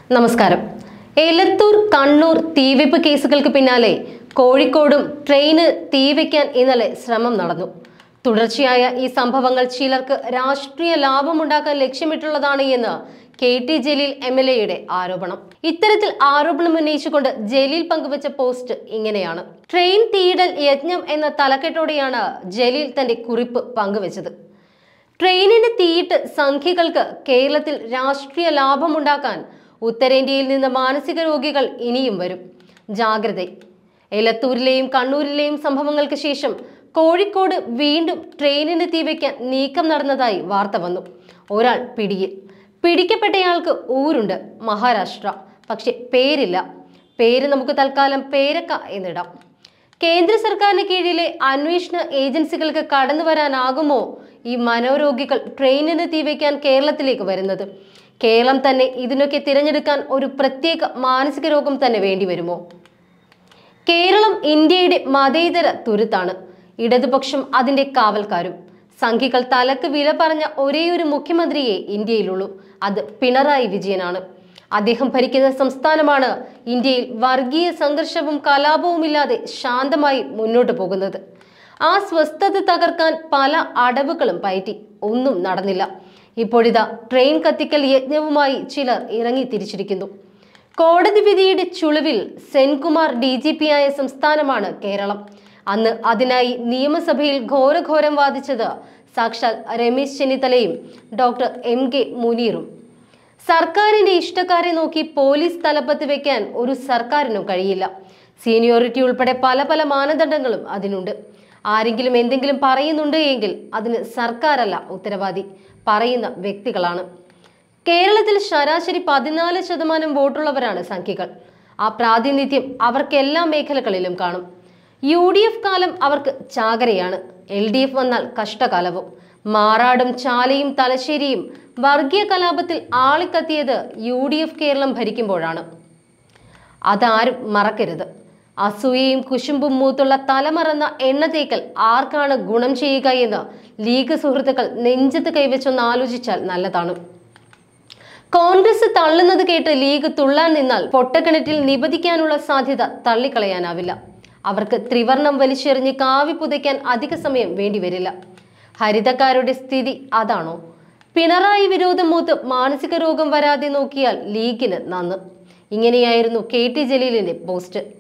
നമസ്കാരം എലത്തൂർ കണ്ണൂർ തീവെപ്പ് കേസുകൾക്ക് പിന്നാലെ കോഴിക്കോടും ട്രെയിന് തീവയ്ക്കാൻ ഇന്നലെ ശ്രമം നടന്നു തുടർച്ചയായ ഈ സംഭവങ്ങൾ ചിലർക്ക് രാഷ്ട്രീയ ലാഭമുണ്ടാക്കാൻ ലക്ഷ്യമിട്ടുള്ളതാണ് എന്ന് K T Jaleel M L എയുടെ ആരോപണം ഇത്തരത്തിൽ ആരോപണം ഉന്നയിച്ചുകൊണ്ട് ജലീൽ പങ്കുവച്ച പോസ്റ്റ് ഇങ്ങനെയാണ് ട്രെയിൻ തീയിടൽ യജ്ഞം എന്ന തലക്കെട്ടോടെയാണ് ജലീൽ തന്റെ കുറിപ്പ് പങ്കുവച്ചത് ട്രെയിനിന് തീയിട്ട് സംഖ്യകൾക്ക് കേരളത്തിൽ രാഷ്ട്രീയ ലാഭമുണ്ടാക്കാൻ ഉത്തരേന്ത്യയിൽ നിന്ന് മാനസിക രോഗികൾ ഇനിയും വരും ജാഗ്രത എലത്തൂരിലെയും കണ്ണൂരിലെയും സംഭവങ്ങൾക്ക് ശേഷം കോഴിക്കോട് വീണ്ടും ട്രെയിനിന് തീവയ്ക്കാൻ നീക്കം നടന്നതായി വാർത്ത വന്നു ഒരാൾ പിടിയിൽ പിടിക്കപ്പെട്ടയാൾക്ക് ഊരുണ്ട് മഹാരാഷ്ട്ര പക്ഷെ പേരില്ല പേര് നമുക്ക് തൽക്കാലം പേരക്ക എന്നിടാം കേന്ദ്ര സർക്കാരിന് കീഴിലെ അന്വേഷണ ഏജൻസികൾക്ക് കടന്നു വരാനാകുമോ ഈ മനോരോഗികൾ ട്രെയിനിന് തീവയ്ക്കാൻ കേരളത്തിലേക്ക് വരുന്നത് കേരളം തന്നെ ഇതിനൊക്കെ തിരഞ്ഞെടുക്കാൻ ഒരു പ്രത്യേക മാനസിക രോഗം തന്നെ വേണ്ടിവരുമോ കേരളം ഇന്ത്യയുടെ മതേതര തുരുത്താണ് ഇടതുപക്ഷം അതിന്റെ കാവൽക്കാരും സംഘികൾ തലക്ക് വില പറഞ്ഞ ഒരേയൊരു മുഖ്യമന്ത്രിയെ ഇന്ത്യയിലുള്ളൂ അത് പിണറായി വിജയനാണ് അദ്ദേഹം ഭരിക്കുന്ന സംസ്ഥാനമാണ് ഇന്ത്യയിൽ വർഗീയ സംഘർഷവും കലാപവുമില്ലാതെ ശാന്തമായി മുന്നോട്ട് പോകുന്നത് ആ സ്വസ്ഥത തകർക്കാൻ പല അടവുകളും പയറ്റി ഒന്നും നടന്നില്ല ഇപ്പോഴിതാ ട്രെയിൻ കത്തിക്കൽ യജ്ഞവുമായി ചിലർ ഇറങ്ങി തിരിച്ചിരിക്കുന്നു കോടതി വിധിയുടെ ചുളിവിൽ സെൻകുമാർ ഡി ജി പി ആയ സംസ്ഥാനമാണ് കേരളം അന്ന് അതിനായി നിയമസഭയിൽ ഘോരഘോരം വാദിച്ചത് സാക്ഷാൽ രമേശ് ചെന്നിത്തലയും ഡോക്ടർ എം കെ മുനീറും സർക്കാരിന്റെ ഇഷ്ടക്കാരെ നോക്കി പോലീസ് തലപ്പത്ത് വെക്കാൻ ഒരു സർക്കാരിനും കഴിയില്ല സീനിയോറിറ്റി ഉൾപ്പെടെ പല പല മാനദണ്ഡങ്ങളും അതിനുണ്ട് ആരെങ്കിലും എന്തെങ്കിലും പറയുന്നുണ്ട് എങ്കിൽ അതിന് സർക്കാരല്ല ഉത്തരവാദി പറയുന്ന വ്യക്തികളാണ് കേരളത്തിൽ ശരാശരി പതിനാല് ശതമാനം വോട്ടുള്ളവരാണ് സംഖ്യകൾ ആ പ്രാതിനിധ്യം അവർക്ക് എല്ലാ മേഖലകളിലും കാണും യു ഡി എഫ് കാലം അവർക്ക് ചാകരയാണ് എൽ ഡി എഫ് വന്നാൽ കഷ്ടകാലവും മാറാടും ചാലയും തലശ്ശേരിയും വർഗീയ കലാപത്തിൽ ആളിക്കത്തിയത് യു ഡി എഫ് കേരളം ഭരിക്കുമ്പോഴാണ് അതാരും മറക്കരുത് അസൂയയും കുശുമ്പും മൂത്തുള്ള തലമറന്ന എണ്ണ തേക്കൽ ആർക്കാണ് ഗുണം ചെയ്യുക എന്ന് ലീഗ് സുഹൃത്തുക്കൾ നെഞ്ചത്ത് കൈവച്ചൊന്ന് ആലോചിച്ചാൽ നല്ലതാണ് കോൺഗ്രസ് തള്ളുന്നത് കേട്ട് ലീഗ് തുള്ളാൻ നിന്നാൽ പൊട്ടക്കിണറ്റിൽ നിബദിക്കാനുള്ള സാധ്യത തള്ളിക്കളയാനാവില്ല അവർക്ക് ത്രിവർണം വലിച്ചെറിഞ്ഞ് കാവി പുതയ്ക്കാൻ അധിക സമയം വേണ്ടിവരില്ല ഹരിതക്കാരുടെ സ്ഥിതി അതാണോ പിണറായി വിരോധം മൂത്ത് മാനസിക രോഗം വരാതെ നോക്കിയാൽ ലീഗിന് നന്ന് ഇങ്ങനെയായിരുന്നു കെ ടി ജലീലിന്റെ പോസ്റ്റ്